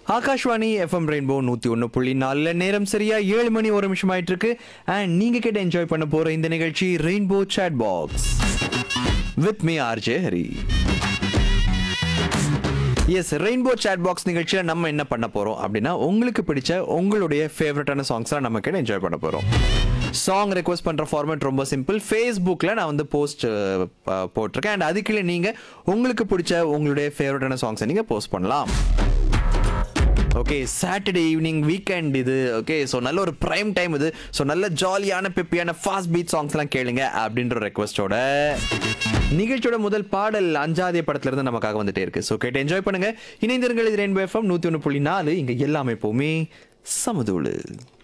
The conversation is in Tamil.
ஆகாஷ்வாணி எஃப்எம் ரெயின்போ நூத்தி ஒன்று புள்ளி நாலுல நேரம் சரியா ஏழு மணி ஒரு நிமிஷம் ஆயிட்டு இருக்கு அண்ட் நீங்க கிட்ட என்ஜாய் பண்ண போற இந்த நிகழ்ச்சி rainbow chat box with me RJ Hari yes rainbow chat box நிகழ்ச்சியில் நம்ம என்ன பண்ண போறோம் அப்படின்னா உங்களுக்கு பிடிச்ச உங்களுடைய ஃபேவரட்டான சாங்ஸ்லாம் நம்ம கிட்ட என்ஜாய் பண்ண போறோம் சாங் ரெக்வஸ்ட் பண்ற ஃபார்மேட் ரொம்ப சிம்பிள் ஃபேஸ்புக்கில் நான் வந்து போஸ்ட் போட்டிருக்கேன் அண்ட் அதுக்குள்ள நீங்க உங்களுக்கு பிடிச்ச உங்களுடைய ஃபேவரட்டான சாங்ஸை நீங்க போஸ்ட் பண்ணலாம் ஓகே சாட்டர்டே ஈவினிங் வீக்கெண்ட் இது ஓகே ஸோ நல்ல ஒரு ப்ரைம் டைம் இது ஸோ நல்ல ஜாலியான பெப்பியான ஃபாஸ்ட் பீட் சாங்ஸ்லாம் கேளுங்க அப்படின்ற ரெக்வஸ்டோட நிகழ்ச்சியோட முதல் பாடல் அஞ்சாதிய படத்துல இருந்து நமக்காக வந்துட்டே இருக்கு ஸோ கேட்டு என்ஜாய் பண்ணுங்க இணைந்திருங்கள் இது ரெயின்போ எஃப்எம் நூற்றி ஒன்று புள்ளி நாலு இங்கே எல்லாமே எப்போவுமே சமதூளு